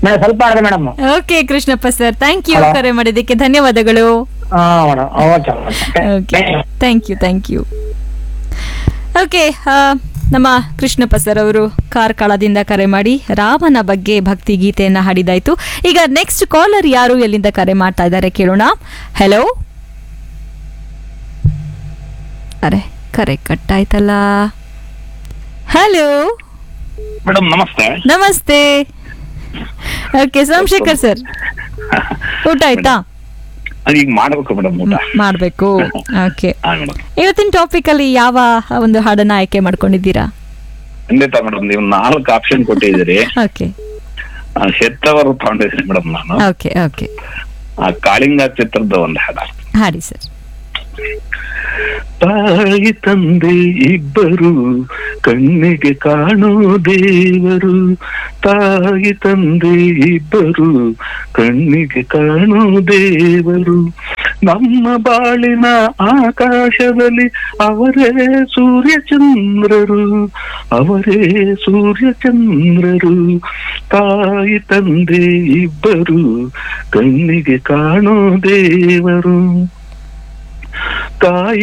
Madam ಸ್ವಲ್ಪ ಆಡಿದೆ madam okay Krishnappa sir thank you Hello. ಕರೆ ಮಾಡಿದ್ದಕ್ಕೆ ಧನ್ಯವಾದಗಳು ಹಾ madam okay okay thank you thank you okay ನಮ್ಮ ಕೃಷ್ಣಪ್ಪ ಸರ್ ಅವರು ಕಾರ್ಕಳದಿಂದ ಕರೆ ಮಾಡಿ ರಾಮನ ಬಗ್ಗೆ ಭಕ್ತಿ ಗೀತೆಯನ್ನ ಹಾಡಿದಾಯ್ತು ಈಗ ನೆಕ್ಸ್ಟ್ ಕಾಲರ್ ಯಾರು ಎಲ್ಲಿಂದ ಕರೆ ಮಾಡ್ತಾ ಇದ್ದಾರೆ ಕೇಳೋಣ ಹೆಲೋ ಅರೆ ಕರೆ ಕಟ್ಟಾಯ್ತಲ್ಲ ಹಲೋ ಮೇಡಮ್ ನಮಸ್ತೆ ನಮಸ್ತೆ ಓಕೆ ಸೋಮಶೇಖರ್ ಸರ್ ಊಟ ಆಯ್ತಾ ಅದು ಈಗ ಮಾಡ್ಬೇಕು ಮೇಡಮ್ ಊಟ ಮಾಡ್ಬೇಕು ಓಕೆ ಹಾ ಮೇಡಮ್ ಇವತ್ತಿನ ಟಾಪಿಕ್ ಅಲ್ಲಿ ಯಾವ ಒಂದು ಹಾಡನ್ನ ಆಯ್ಕೆ ಮಾಡ್ಕೊಂಡಿದ್ದೀರಾ ಖಂಡಿತ ಮೇಡಮ್ ನೀವು ನಾಲ್ಕು ಆಪ್ಷನ್ ಕೊಟ್ಟಿದ್ದೀರಿ ಓಕೆ ಆ, ಹೆತ್ತವರು ತಗೊಂಡಿದ್ದೀನಿ ಮೇಡಮ್ ನಾನು ಓಕೆ ಓಕೆ ಆ ಕಾಳಿಂಗ ಚಿತ್ರದ ಒಂದು ಹಾಡ ಹಾಡಿ ಸರ್ ತಾಯಿ ತಂದೆ ಇಬ್ಬರು ಕಣ್ಣಿಗೆ ಕಾಣೋ ದೇವರು ತಾಯಿ ತಂದೆ ಇಬ್ಬರು ಕಣ್ಣಿಗೆ ಕಾಣೋ ದೇವರು ನಮ್ಮ ಬಾಳಿನ ಆಕಾಶದಲ್ಲಿ ಅವರೇ ಸೂರ್ಯಚಂದ್ರರು ಅವರೇ ಸೂರ್ಯಚಂದ್ರರು ತಾಯಿ ತಂದೆ ಇಬ್ಬರು ಕಣ್ಣಿಗೆ ಕಾಣೋ ದೇವರು ತಾಯಿ